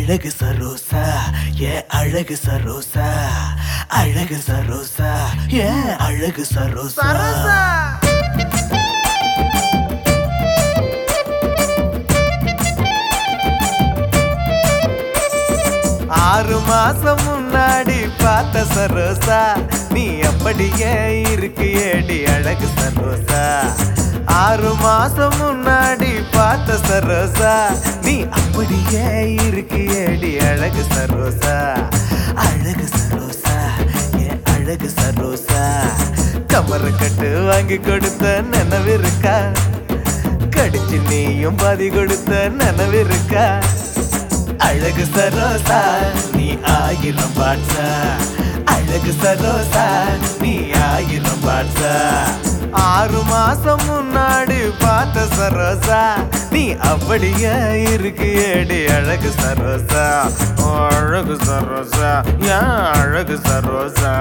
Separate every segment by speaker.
Speaker 1: அழகு சரோசா ஏ அழகு சரோசா அழகு சரோசா ஏ அழகு சரோசா
Speaker 2: சரசா
Speaker 3: ஆறு மாசம் முன்னாடி பார்த்த சரோசா நீ அப்படியே இருக்கு ஏடி அழகு சரோசா ஆறு மாசம் முன்னாடி பார்த்த சரோசா நீ அப்படியே இருக்கு ஏடி அழகு சரோசா
Speaker 1: அழகு சரோசா ஏ அழகு சரோசா
Speaker 3: கமர கட்டு வாங்கி கொடுத்த நினைவிருக்கா கடிச்சு நீயும் பாதி கொடுத்த நினைவிருக்கா அழகு சரோசா நீ ஆயிரம் பாட்சா அழகு சரோசா நீ ஆயிரம் பாட்சா ஆறு மாசம் முன்னாடி பார்த்த சரோசா நீ அப்படியே இருக்கு ஏடி அழகு சரோசா ஓ, அழகு சரோசா ஏன் அழகு சரோசா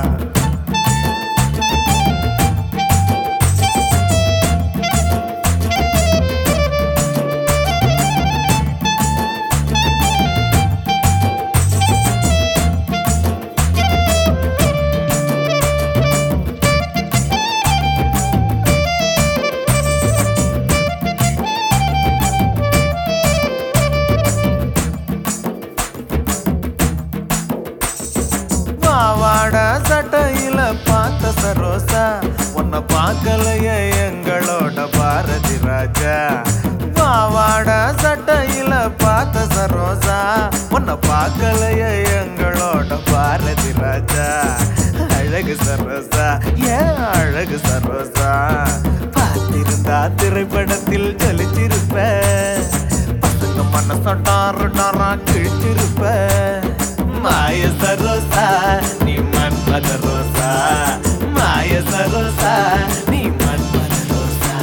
Speaker 3: பாவாட சட்டையில பார்த்த சரோசா உன்னை பார்க்கலையே எங்களோட பாரதி ராஜா பாவாட சட்டையில பார்த்த சரோசா உன்னை பார்க்கலையே எங்களோட பாரதி ராஜா அழகு சரோசா ஏன் அழகு சரோசா பார்த்திருந்தா திரைப்படத்தில் ஜொலிச்சிருப்ப பசங்க மனசொட்டாரு டாரா கிழிச்சிருப்ப மாய சரோசா நீ மன்மத ரோசா மாய சரோசா நீ மன்மத ரோசா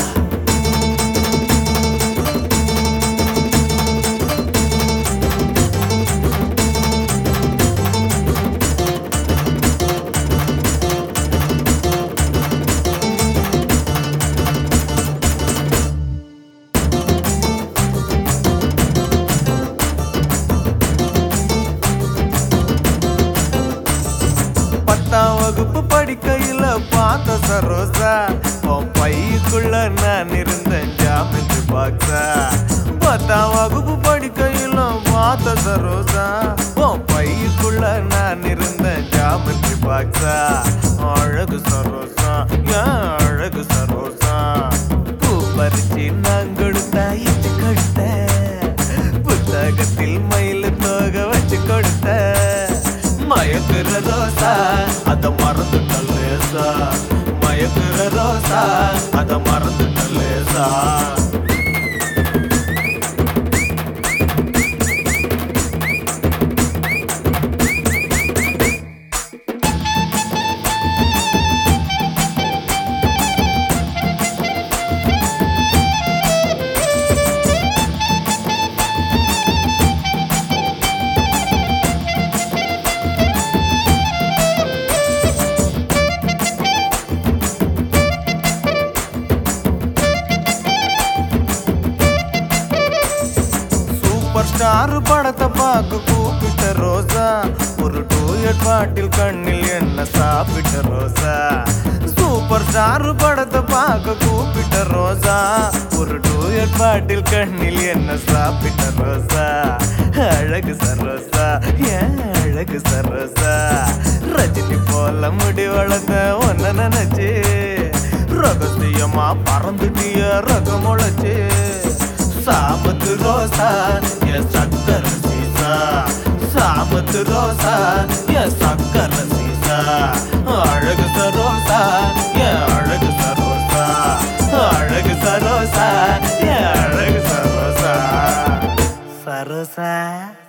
Speaker 3: பத்தாம் வகுப்பு படிக்கையில பார்த்த சரோசா உன் பைக்குள்ள நான் இருந்தேன் ஜாமெட்ரி பாக்ஸா பத்தாம் வகுப்பு படிக்கையில பார்த்த சரோசா உன் பைக்குள்ள நான் இருந்தேன் ஜாமெட்ரி பாக்ஸா அழகு சரோசா ஏன் அழகு சரோசா பூ பறிச்சு நான் கொடுத்தா இச்சு கொடுத்த புத்தகத்தில் மயில் தோக வச்சு கொடுத்த மயக்குற ரோசா அத மறந்துட்ட லேசா மயக்குற ரோசா அத மறந்துட்ட லேசா சூப்பர் ஸ்டார் படத்தை பார்க்க கூப்பிட்ட ரோசா ஒரு டூயட் பாட்டில் கண்ணில் என்ன சாப்பிட்ட ரோசா சூப்பர் ஸ்டார் படத்தை பார்க்க கூப்பிட்ட ரோசா ஒரு டூயட் பாட்டில் கண்ணில் என்ன சாப்பிட்ட ரோசா அழகு சரோசா ஏன் அழகு சரோசா ரஜினி போல முடி வளர்த்த ஒன்ன நினைச்சு ரகசியமா பறந்துட்டிய ரகம் முளைச்சு சாமத்து ரோசா என் சக்கர சீசா சாமத்து ரோசா என் சக்கர சீசா அழகு சரோசா என் அழகு சரோசா அழகு சரோசா என் அழகு சரோசா
Speaker 1: சரோசா